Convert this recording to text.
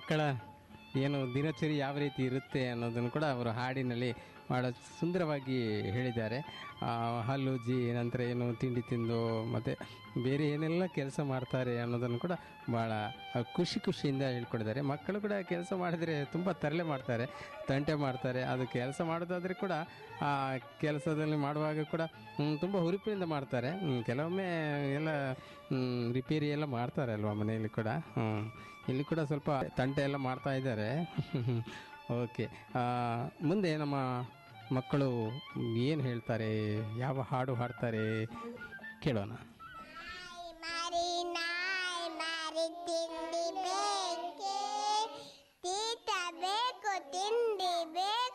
ಮಕ್ಕಳ ಏನು ದಿನಚರಿ ಯಾವ ರೀತಿ ಇರುತ್ತೆ ಅನ್ನೋದನ್ನು ಕೂಡ ಅವರು ಹಾಡಿನಲ್ಲಿ ಭಾಳ ಸುಂದರವಾಗಿ ಹೇಳಿದ್ದಾರೆ ಆ, ಹಲ್ಲುಜ್ಜಿ ನಂತರ ಏನು ತಿಂಡಿ ತಿಂದು ಮತ್ತು ಬೇರೆ ಏನೆಲ್ಲ ಕೆಲಸ ಮಾಡ್ತಾರೆ ಅನ್ನೋದನ್ನು ಕೂಡ ಭಾಳ ಖುಷಿ ಖುಷಿಯಿಂದ ಹೇಳ್ಕೊಡಿದ್ದಾರೆ ಮಕ್ಕಳು ಕೂಡ ಕೆಲಸ ಮಾಡಿದರೆ ತುಂಬ ತರಲೆ ಮಾಡ್ತಾರೆ ತಂಟೆ ಮಾಡ್ತಾರೆ ಅದು ಕೆಲಸ ಮಾಡೋದಾದರೆ ಕೂಡ ಆ ಕೆಲಸದಲ್ಲಿ ಮಾಡುವಾಗ ಕೂಡ ಹ್ಮ್, ತುಂಬ ಹುರುಪಿನಿಂದ ಮಾಡ್ತಾರೆ ಹ್ಮ್, ಕೆಲವೊಮ್ಮೆ ಎಲ್ಲ ಹ್ಮ್, ರಿಪೇರಿ ಎಲ್ಲ ಮಾಡ್ತಾರೆ ಅಲ್ವಾ ಮನೆಯಲ್ಲಿ ಕೂಡ ಹ್ಮ್. ಇಲ್ಲಿ ಕೂಡ ಸ್ವಲ್ಪ ತಂಟೆ ಎಲ್ಲ ಮಾಡ್ತಾ ಇದ್ದಾರೆ ಓಕೆ ಮುಂದೆ ನಮ್ಮ ಮಕ್ಕಳು ಏನು ಹೇಳ್ತಾರೆ ಯಾವ ಹಾಡು ಹಾಡ್ತಾರೆ ಕೇಳೋಣ